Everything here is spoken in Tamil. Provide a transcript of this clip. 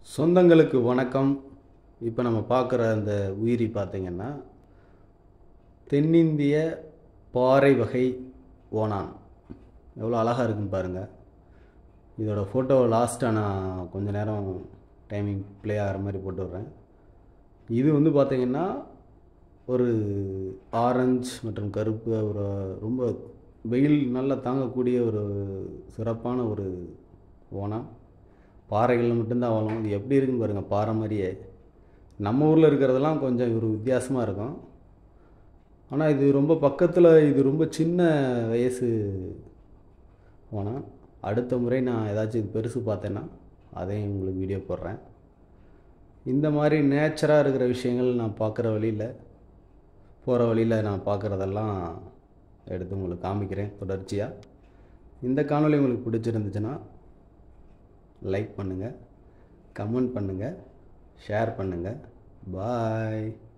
சொந்தங்களுக்கு வணக்கம் இப்போ நம்ம பார்க்குற அந்த உயிரி பார்த்திங்கன்னா தென்னிந்திய பாறை வகை ஓணான் எவ்வளோ அழகாக இருக்குன்னு பாருங்கள் இதோட ஃபோட்டோ லாஸ்ட்டாக நான் கொஞ்ச நேரம் டைமிங் ப்ளே ஆகிற மாதிரி போட்டு விட்றேன் இது வந்து பார்த்திங்கன்னா ஒரு ஆரஞ்சு மற்றும் கருப்பு ஒரு ரொம்ப வெயில் நல்லா தாங்கக்கூடிய ஒரு சிறப்பான ஒரு ஓணம் பாறைகளில் மட்டும்தான் வாழும் இது எப்படி இருக்குன்னு பாருங்கள் பாறை மாதிரியே நம்ம ஊரில் இருக்கிறதெல்லாம் கொஞ்சம் ஒரு வித்தியாசமாக இருக்கும் ஆனால் இது ரொம்ப பக்கத்தில் இது ரொம்ப சின்ன வயசு ஓணம் அடுத்த முறை நான் ஏதாச்சும் இது பெருசு பார்த்தேன்னா அதையும் உங்களுக்கு வீடியோ போடுறேன் இந்த மாதிரி நேச்சராக இருக்கிற விஷயங்கள் நான் பார்க்குற வழியில் போகிற வழியில் நான் பார்க்குறதெல்லாம் எடுத்து உங்களுக்கு காமிக்கிறேன் தொடர்ச்சியாக இந்த காணொளி உங்களுக்கு பிடிச்சிருந்துச்சுன்னா லைக் பண்ணுங்கள் கமெண்ட் பண்ணுங்கள் ஷேர் பண்ணுங்கள் பாய்